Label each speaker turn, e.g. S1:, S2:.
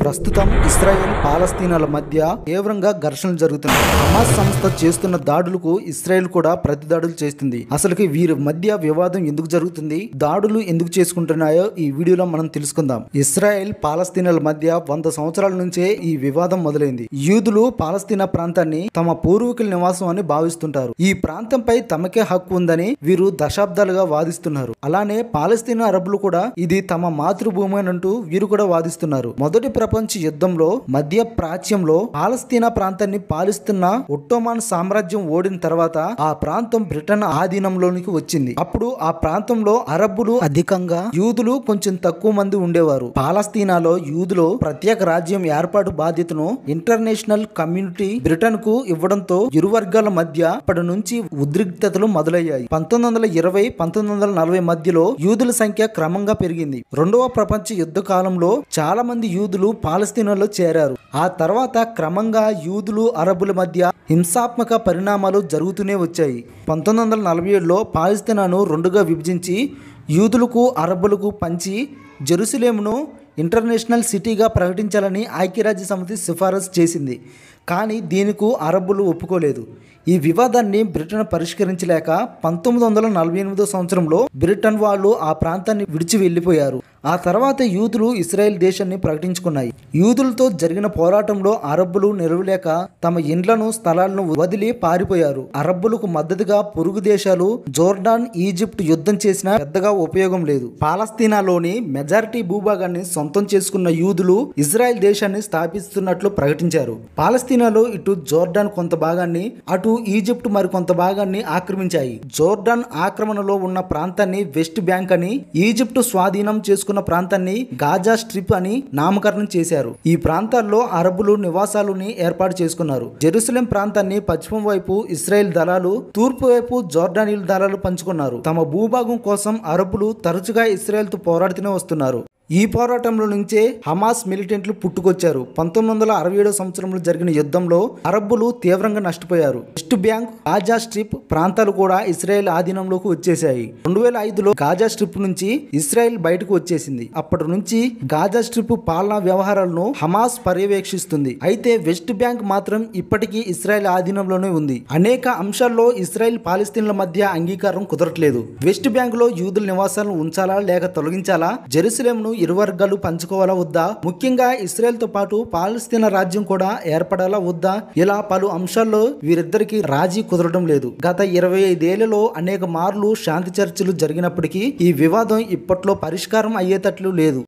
S1: ప్రస్తుతం ఇస్రాయెల్ పాలస్తీనాల మధ్య తీవ్రంగా ఘర్షణలు జరుగుతున్నాయి హమాస్ సంస్థ చేస్తున్న దాడులకు ఇస్రాయెల్ కూడా ప్రతి దాడులు చేస్తుంది అసలుకి వీరి మధ్య వివాదం ఎందుకు జరుగుతుంది దాడులు ఎందుకు చేసుకుంటున్నాయో ఈ వీడియోలో మనం తెలుసుకుందాం ఇస్రాయెల్ పాలస్తీనాల మధ్య వంద సంవత్సరాల నుంచే ఈ వివాదం మొదలైంది యూదులు పాలస్తీనా ప్రాంతాన్ని తమ పూర్వీకుల నివాసం అని భావిస్తుంటారు ఈ ప్రాంతంపై తమకే హక్కు ఉందని వీరు దశాబ్దాలుగా వాదిస్తున్నారు అలానే పాలస్తీనా అరబులు కూడా ఇది తమ మాతృభూమి అని అంటూ వీరు కూడా వాదిస్తున్నారు మొదటి ప్రపంచ యుద్ధంలో మధ్య ప్రాచ్యంలో పాలస్తీనా ప్రాంతాన్ని పాలిస్తున్న ఒట్టోమాన్ సామ్రాజ్యం ఓడిన తర్వాత ఆ ప్రాంతం బ్రిటన్ ఆధీనంలోనికి వచ్చింది అప్పుడు ఆ ప్రాంతంలో అరబ్బులు అధికంగా యూదులు కొంచెం తక్కువ మంది ఉండేవారు పాలస్తీనాలో యూదులు ప్రత్యేక రాజ్యం ఏర్పాటు బాధ్యతను ఇంటర్నేషనల్ కమ్యూనిటీ బ్రిటన్ కు ఇవ్వడంతో ఇరు వర్గాల మధ్య అప్పటి నుంచి ఉద్రిక్తతలు మొదలయ్యాయి పంతొమ్మిది వందల ఇరవై పంతొమ్మిది వందల నలభై మధ్యలో యూదుల సంఖ్య క్రమంగా పెరిగింది రెండవ ప్రపంచ యుద్ధ కాలంలో చాలా మంది యూదులు పాలస్తీనాలో చేరారు ఆ తర్వాత క్రమంగా యూదులు అరబుల మధ్య హింసాత్మక పరిణామాలు జరుగుతూనే వచ్చాయి పంతొమ్మిది వందల నలభై ఏడులో పాలస్తీనాను రెండుగా విభజించి యూదులకు అరబ్బులకు పంచి జెరూసలేమును ఇంటర్నేషనల్ సిటీగా ప్రకటించాలని ఐక్యరాజ్య సమితి సిఫారసు చేసింది కానీ దీనికి అరబ్బులు ఒప్పుకోలేదు ఈ వివాదాన్ని బ్రిటన్ పరిష్కరించలేక పంతొమ్మిది వందల నలభై ఎనిమిదో సంవత్సరంలో బ్రిటన్ వాళ్ళు ఆ ప్రాంతాన్ని విడిచి వెళ్ళిపోయారు ఆ తర్వాత యూదులు ఇస్రాయెల్ దేశాన్ని ప్రకటించుకున్నాయి యూదులతో జరిగిన పోరాటంలో అరబ్బులు నిలవలేక తమ ఇండ్లను స్థలాలను వదిలి పారిపోయారు అరబ్బులకు మద్దతుగా పొరుగు దేశాలు జోర్డాన్ ఈజిప్ట్ యుద్ధం చేసినా పెద్దగా ఉపయోగం లేదు పాలస్తీనాలోని మెజారిటీ భూభాగాన్ని సొంతం చేసుకున్న యూదులు ఇజ్రాయెల్ దేశాన్ని స్థాపిస్తున్నట్లు ప్రకటించారు పాలస్తీనాలో ఇటు జోర్డాన్ కొంత భాగాన్ని అటు ఈజిప్ట్ మరి కొంత భాగాన్ని ఆక్రమించాయి జోర్డాన్ ఆక్రమణలో ఉన్న ప్రాంతాన్ని వెస్ట్ బ్యాంక్ అని ఈజిప్ట్ స్వాధీనం చేసుకున్న ప్రాంతాన్ని గాజా స్ట్రిప్ అని నామకరణం చేశారు ఈ ప్రాంతాల్లో అరబులు నివాసాలని ఏర్పాటు చేసుకున్నారు జెరూసలేం ప్రాంతాన్ని పశ్చిమ వైపు ఇస్రాయెల్ దళాలు తూర్పు వైపు జోర్డానీయుల దళాలు పంచుకున్నారు తమ భూభాగం కోసం అరబులు తరచుగా ఇస్రాయెల్తో పోరాడుతూనే వస్తున్నారు ఈ పోరాటంలో నుంచే హమాస్ మిలిటెంట్లు పుట్టుకొచ్చారు పంతొమ్మిది వందల అరవై ఏడో సంవత్సరంలో జరిగిన యుద్ధంలో అరబ్బులు తీవ్రంగా నష్టపోయారు వెస్ట్ బ్యాంక్ గాజా స్ట్రిప్ ప్రాంతాలు కూడా ఇస్రాయెల్ ఆధీనంలోకి వచ్చేసాయి రెండు వేల ఐదులో గాజా స్ట్రిప్ నుంచి ఇస్రాయెల్ బయటకు వచ్చేసింది అప్పటి నుంచి గాజా స్ట్రిప్ పాలనా వ్యవహారాలను హమాస్ పర్యవేక్షిస్తుంది అయితే వెస్ట్ బ్యాంక్ మాత్రం ఇప్పటికీ ఇస్రాయెల్ ఆధీనంలోనే ఉంది అనేక అంశాల్లో ఇస్రాయెల్ పాలస్తీన్ల మధ్య అంగీకారం కుదరట్లేదు వెస్ట్ బ్యాంక్ లో యూదుల నివాసాలను ఉంచాలా లేక తొలగించాలా జెరూసలేంను ఇరు వర్గాలు పంచుకోవాలా వద్దా ముఖ్యంగా ఇస్రాయెల్ తో పాటు పాలస్తీనా రాజ్యం కూడా ఏర్పడాలా వద్దా ఇలా పలు అంశాల్లో వీరిద్దరికి రాజీ కుదరడం లేదు గత ఇరవై ఐదేళ్లలో అనేక మార్లు శాంతి చర్చలు జరిగినప్పటికీ ఈ వివాదం ఇప్పట్లో పరిష్కారం అయ్యేటట్లు లేదు